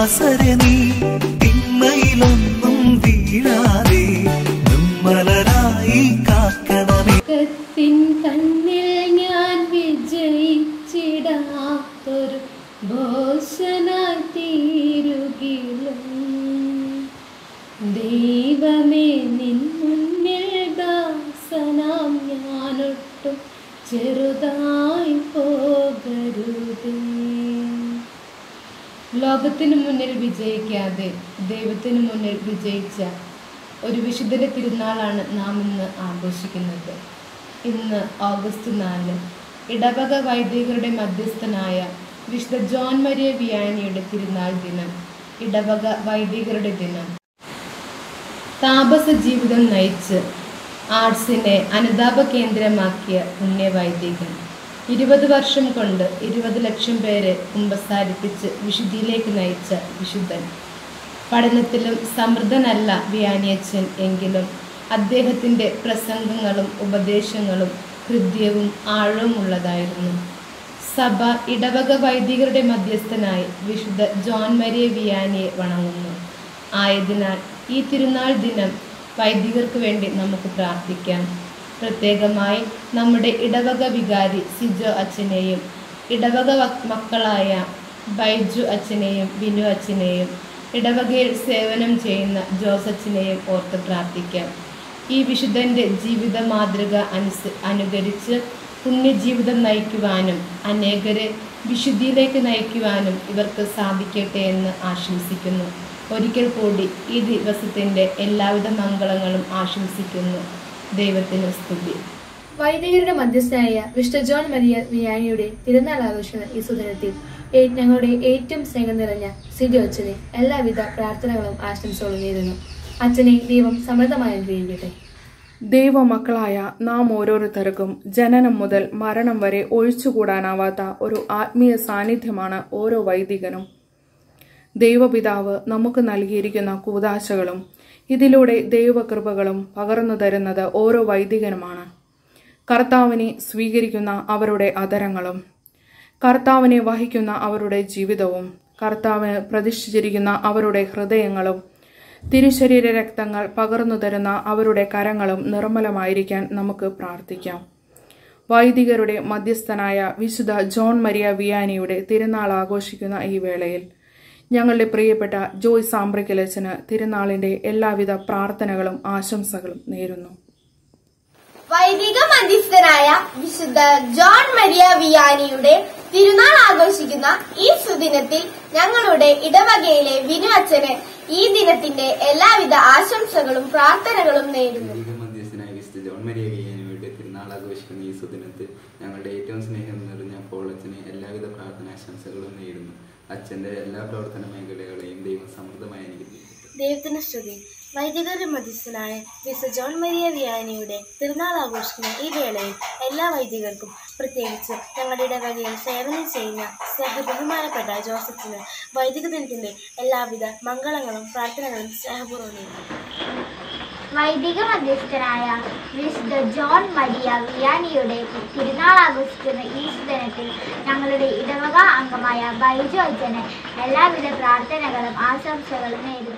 ദാസരെ നീ തിന്മയിലൊന്നും വീഴാതെ നിർമ്മലരായി കാക്കണമേ ലോകത്തിൻ കണ്ണിൽ ഞാൻ വിജയിച്ചിടാത്തൊരു ഘോഷനായി തീരുകിലും ദൈവമേ നിൻ മുന്നിൽ ദാസനാം ഞാനൊട്ടും ചെറുതായി പോകരുതേ ലോകത്തിന് മുന്നിൽ വിജയിക്കാതെ ദൈവത്തിന് മുന്നിൽ വിജയിച്ച ഒരു വിശുദ്ധന്റെ തിരുനാളാണ് നാം ഇന്ന് ആഘോഷിക്കുന്നത് ഇന്ന് ഓഗസ്റ്റ് നാല് ഇടവക വൈദികരുടെ മധ്യസ്ഥനായ വിശുദ്ധ ജോൺ മരിയ വിയാനിയുടെ തിരുനാൾ ദിനം ഇടവക വൈദികരുടെ ദിനം താപസ ജീവിതം നയിച്ച് ആർട്സിനെ അനുതാപ കേന്ദ്രമാക്കിയ പുണ്യവൈദികൻ ഇരുപത് വർഷം കൊണ്ട് ഇരുപത് ലക്ഷം പേരെ കുമ്പസാരിപ്പിച്ച് വിശുദ്ധിയിലേക്ക് നയിച്ച വിശുദ്ധൻ പഠനത്തിലും സമൃദ്ധനല്ല വിയാനിയച്ചൻ എങ്കിലും അദ്ദേഹത്തിൻ്റെ പ്രസംഗങ്ങളും ഉപദേശങ്ങളും ഹൃദ്യവും ആഴവുമുള്ളതായിരുന്നു സഭ ഇടവക വൈദികരുടെ മധ്യസ്ഥനായി വിശുദ്ധ ജോൺ മരിയ വിയാനിയെ വണങ്ങുന്നു ആയതിനാൽ ഈ തിരുനാൾ ദിനം വൈദികർക്ക് വേണ്ടി നമുക്ക് പ്രാർത്ഥിക്കാം പ്രത്യേകമായി നമ്മുടെ ഇടവക വികാരി സിജോ അച്ഛനെയും ഇടവക വക്- മക്കളായ ബൈജു അച്ഛനെയും ബിനു അച്ഛനെയും ഇടവകയിൽ സേവനം ചെയ്യുന്ന ജോസ് അച്ഛനെയും ഓർത്ത് പ്രാർത്ഥിക്കാം ഈ വിശുദ്ധൻ്റെ ജീവിത മാതൃക അനുസ അനുകരിച്ച് പുണ്യജീവിതം നയിക്കുവാനും അനേകരെ വിശുദ്ധിയിലേക്ക് നയിക്കുവാനും ഇവർക്ക് സാധിക്കട്ടെ എന്ന് ആശംസിക്കുന്നു ഒരിക്കൽ കൂടി ഈ ദിവസത്തിൻ്റെ എല്ലാവിധ മംഗളങ്ങളും ആശംസിക്കുന്നു ദൈവത്തിന് സ്തുതി വൈദികരുടെ മധ്യസ്ഥനായ വിശുദ്ധ ജോൺ മരിയ വിയാനിയുടെ തിരുനാൾ ആഘോഷിക്കുന്ന ഈ സുദിനത്തിൽ ഏ- ഞങ്ങളുടെ ഏറ്റവും സ്നേഹം നിറഞ്ഞ സിജു അച്ഛനെ എല്ലാവിധ പ്രാർത്ഥനകളും ആശംസകളും നേരുന്നു അച്ഛനെ ദൈവം സമൃദ്ധമായി അനുഗ്രഹിക്കട്ടെ ദൈവമക്കളായ നാം ഓരോരുത്തർക്കും ജനനം മുതൽ മരണം വരെ ഒഴിച്ചുകൂടാനാവാത്ത ഒരു ആത്മീയ സാന്നിധ്യമാണ് ഓരോ വൈദികനും ദൈവപിതാവ് നമുക്ക് നൽകിയിരിക്കുന്ന കൂതാശകളും ഇതിലൂടെ ദൈവകൃപകളും പകർന്നു തരുന്നത് ഓരോ വൈദികനുമാണ് കർത്താവിനെ സ്വീകരിക്കുന്ന അവരുടെ അതരങ്ങളും കർത്താവിനെ വഹിക്കുന്ന അവരുടെ ജീവിതവും കർത്താവിന് പ്രതിഷ്ഠിച്ചിരിക്കുന്ന അവരുടെ ഹൃദയങ്ങളും തിരുശരീര രക്തങ്ങൾ പകർന്നു തരുന്ന അവരുടെ കരങ്ങളും നിർമ്മലമായിരിക്കാൻ നമുക്ക് പ്രാർത്ഥിക്കാം വൈദികരുടെ മധ്യസ്ഥനായ വിശുദ്ധ ജോൺ മരിയ വിയാനിയുടെ തിരുനാൾ ആഘോഷിക്കുന്ന ഈ വേളയിൽ ഞങ്ങളുടെ പ്രിയപ്പെട്ട ജോയ് സാമ്പ്രിക്കലച്ചന് തിരുനാളിന്റെ എല്ലാവിധ പ്രാർത്ഥനകളും ആശംസകളും നേരുന്നു വൈദിക മധ്യസ്ഥനായ വിശുദ്ധ ജോൺ മരിയ വിയാനിയുടെ തിരുനാൾ ആഘോഷിക്കുന്ന ഈ സുദിനത്തിൽ ഞങ്ങളുടെ ഇടവകയിലെ വിനു അച്ഛന് ഈ ദിനത്തിന്റെ എല്ലാവിധ ആശംസകളും പ്രാർത്ഥനകളും നേരുന്നു വൈദിക മധ്യസ്ഥനായ വിശുദ്ധ ജോൺ മരിയ വിയാനിയുടെ തിരുനാൾ ആഘോഷിക്കുന്ന ഈ സുദിനത്തിൽ ഞങ്ങളുടെ ഏറ്റവും സ്നേഹം നിറഞ്ഞ പോളച്ചന് എല്ലാവിധ പ്രാർത്ഥനാശംസകളും നേരുന്നു അച്ഛന്റെ എല്ലാ പ്രവർത്തന മേഖലകളെയും ദൈവം സമൃദ്ധമായി അനുഗ്രഹിക്കട്ടെ ദൈവത്തിന് സ്തുതി വൈദികരുടെ മധ്യസ്ഥനായ വിശുദ്ധ ജോൺ മരിയ വിയാനിയുടെ തിരുനാൾ ആഘോഷിക്കുന്ന ഈ വേളയിൽ എല്ലാ വൈദികർക്കും പ്രത്യേകിച്ച് ഞങ്ങളുടെ ഇടവകയിൽ സേവനം ചെയ്യുന്ന സഹ ബഹുമാനപ്പെട്ട ജോസഫിന് വൈദിക ദിനത്തിന്റെ എല്ലാവിധ മംഗളങ്ങളും പ്രാർത്ഥനകളും സ്നേഹപൂർവ്വം നേരുന്നു വൈദിക മധ്യസ്ഥനായ വിശുദ്ധ ജോൺ മരിയ വിയാനിയുടെ തിരുനാൾ ആഘോഷിക്കുന്ന ഈ ദിനത്തിൽ ഞങ്ങളുടെ ഇടവക അംഗമായ ബൈജു അച്ഛന് എല്ലാവിധ പ്രാർത്ഥനകളും ആശംസകളും നേരുന്നു